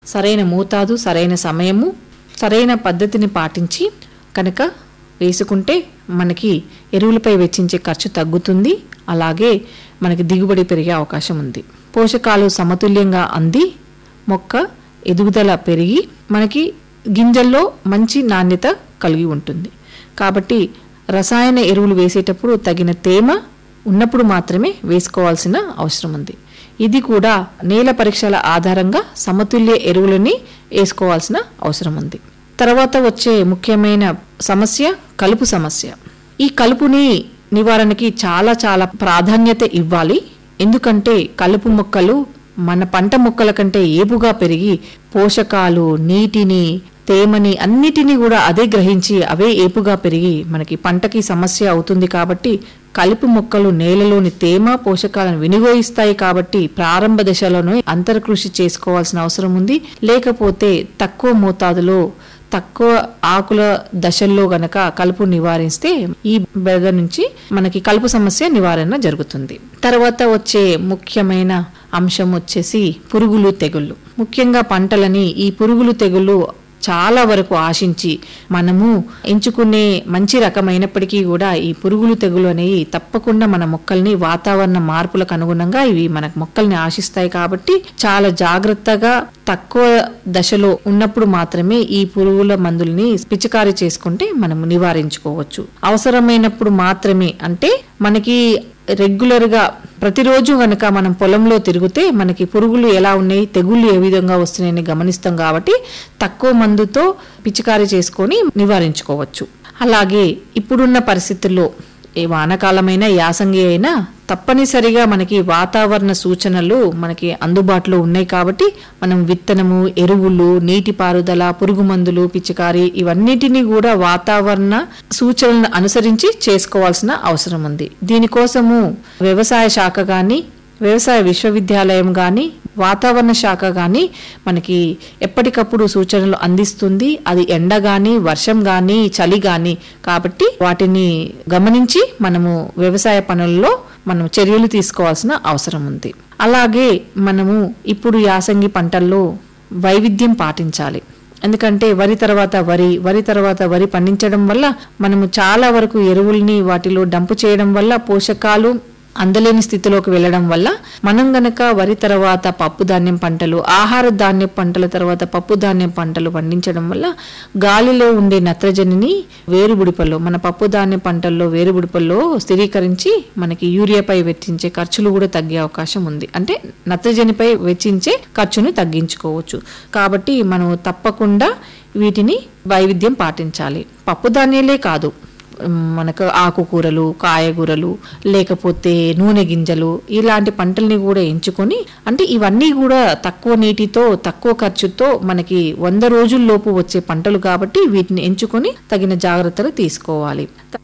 సరైన మోతాదు సరైన సమయము సరైన పద్ధతిని పాటించి కనుక వేసుకుంటే మనకి ఎరువులపై వెచ్చించే ఖర్చు తగ్గుతుంది అలాగే మనకి దిగుబడి పెరిగే అవకాశం ఉంది పోషకాలు సమతుల్యంగా అంది మొక్క ఎదుగుదల పెరిగి మనకి గింజల్లో మంచి నాణ్యత కలిగి ఉంటుంది కాబట్టి రసాయన ఎరువులు వేసేటప్పుడు తగిన తేమ ఉన్నప్పుడు మాత్రమే వేసుకోవాల్సిన అవసరం ఉంది ఇది కూడా నేల పరీక్షల ఆధారంగా సమతుల్య ఎరువులని వేసుకోవాల్సిన అవసరం ఉంది తర్వాత వచ్చే ముఖ్యమైన సమస్య కలుపు సమస్య ఈ కలుపుని నివారణకి చాలా చాలా ప్రాధాన్యత ఇవ్వాలి ఎందుకంటే కలుపు మొక్కలు మన పంట మొక్కల కంటే ఏపుగా పెరిగి పోషకాలు నీటిని తేమని అన్నిటినీ కూడా అదే గ్రహించి అవే ఏపుగా పెరిగి మనకి పంటకి సమస్య అవుతుంది కాబట్టి కలుపు మొక్కలు నేలలోని తేమ పోషకాలను వినియోగిస్తాయి కాబట్టి ప్రారంభ దశలోనే అంతర్కృషి చేసుకోవాల్సిన అవసరం ఉంది లేకపోతే తక్కువ మోతాదులో తక్కువ ఆకుల దశల్లో గనక కలుపు నివారిస్తే ఈ బెద నుంచి మనకి కలుపు సమస్య నివారణ జరుగుతుంది తర్వాత వచ్చే ముఖ్యమైన అంశం వచ్చేసి పురుగులు తెగుళ్ళు ముఖ్యంగా పంటలని ఈ పురుగులు తెగుళ్ళు చాలా వరకు ఆశించి మనము ఎంచుకునే మంచి రకమైనప్పటికీ కూడా ఈ పురుగులు తెగులు అనేవి తప్పకుండా మన మొక్కల్ని వాతావరణ మార్పులకు అనుగుణంగా ఇవి మన మొక్కల్ని ఆశిస్తాయి కాబట్టి చాలా జాగ్రత్తగా తక్కువ దశలో ఉన్నప్పుడు మాత్రమే ఈ పురుగుల మందుల్ని పిచికారీ చేసుకుంటే మనం నివారించుకోవచ్చు అవసరమైనప్పుడు మాత్రమే అంటే మనకి రెగ్యులర్ గా ప్రతిరోజు గనక మనం పొలంలో తిరిగితే మనకి పురుగులు ఎలా ఉన్నాయి తెగుళ్ళు ఏ విధంగా వస్తున్నాయని గమనిస్తాం కాబట్టి తక్కువ మందుతో పిచికారీ చేసుకొని నివారించుకోవచ్చు అలాగే ఇప్పుడున్న పరిస్థితుల్లో ఏ వానకాలమైనా యాసంగి అయినా తప్పనిసరిగా మనకి వాతావరణ సూచనలు మనకి అందుబాటులో ఉన్నాయి కాబట్టి మనం విత్తనము ఎరువులు నీటిపారుదల పురుగు మందులు పిచికారి ఇవన్నిటినీ కూడా వాతావరణ సూచనలను అనుసరించి చేసుకోవాల్సిన అవసరం ఉంది దీనికోసము వ్యవసాయ శాఖ కానీ వ్యవసాయ విశ్వవిద్యాలయం కానీ వాతావరణ శాఖ కానీ మనకి ఎప్పటికప్పుడు సూచనలు అందిస్తుంది అది ఎండ కానీ వర్షం కానీ చలి కానీ కాబట్టి వాటిని గమనించి మనము వ్యవసాయ పనుల్లో మనం చర్యలు తీసుకోవాల్సిన అవసరం ఉంది అలాగే మనము ఇప్పుడు యాసంగి పంటల్లో వైవిధ్యం పాటించాలి ఎందుకంటే వరి తర్వాత వరి వరి తర్వాత వరి పండించడం వల్ల మనము చాలా వరకు ఎరువుల్ని వాటిలో డంపు చేయడం వల్ల పోషకాలు అందలేని స్థితిలోకి వెళ్ళడం వల్ల మనం గనక వరి తర్వాత పప్పు ధాన్యం పంటలు ఆహార ధాన్య పంటల తర్వాత పప్పు ధాన్యం పంటలు పండించడం వల్ల గాలిలో ఉండే నత్రజనిని వేరుబుడిపల్లో మన పప్పు ధాన్య పంటల్లో వేరుబుడిపల్లో స్థిరీకరించి మనకి యూరియాపై వెచ్చించే ఖర్చులు కూడా తగ్గే అవకాశం ఉంది అంటే నత్రజనిపై వెచ్చించే ఖర్చును తగ్గించుకోవచ్చు కాబట్టి మనం తప్పకుండా వీటిని వైవిధ్యం పాటించాలి పప్పు ధాన్యాలే కాదు మనకు ఆకుకూరలు కాయగూరలు లేకపోతే నూనె గింజలు ఇలాంటి పంటల్ని కూడా ఎంచుకొని అంటే ఇవన్నీ కూడా తక్కువ నీటితో తక్కువ ఖర్చుతో మనకి వంద రోజుల్లోపు వచ్చే పంటలు కాబట్టి వీటిని ఎంచుకొని తగిన జాగ్రత్తలు తీసుకోవాలి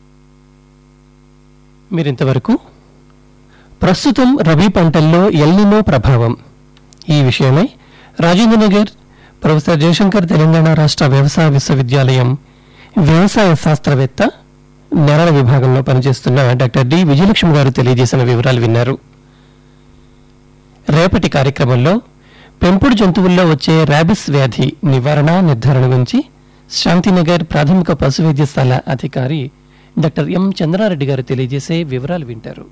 మీరింతవరకు ప్రస్తుతం రబీ పంటల్లో ఎల్నినో ప్రభావం ఈ విషయమై రాజేంద్రనగర్ ప్రొఫెసర్ జయశంకర్ తెలంగాణ రాష్ట్ర వ్యవసాయ విశ్వవిద్యాలయం వ్యవసాయ శాస్త్రవేత్త నెరల విభాగంలో పనిచేస్తున్న డాక్టర్ డి విజయలక్ష్మి గారు తెలియజేసిన వివరాలు విన్నారు రేపటి కార్యక్రమంలో పెంపుడు జంతువుల్లో వచ్చే ర్యాబిస్ వ్యాధి నివారణ నిర్ధారణ గురించి శాంతినగర్ ప్రాథమిక పశు వైద్యశాల అధికారి డాక్టర్ ఎం చంద్రారెడ్డి గారు తెలియజేసే వివరాలు వింటారు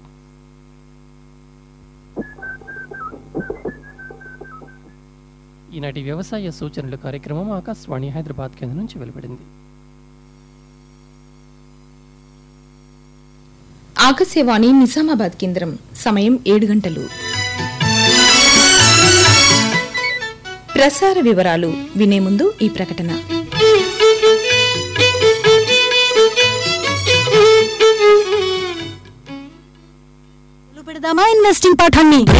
ఈనాటి వ్యవసాయ సూచనల కార్యక్రమం ఆకాశవాణి హైదరాబాద్ కేంద్రం నుంచి వెలువడింది ఆకాశవాణి నిజామాబాద్ కేంద్రం సమయం ఏడు గంటలు ప్రసార వివరాలు వినే ముందు ఈ ప్రకటన మొదలు పెడదామా ఇన్వెస్టింగ్ పాఠాన్ని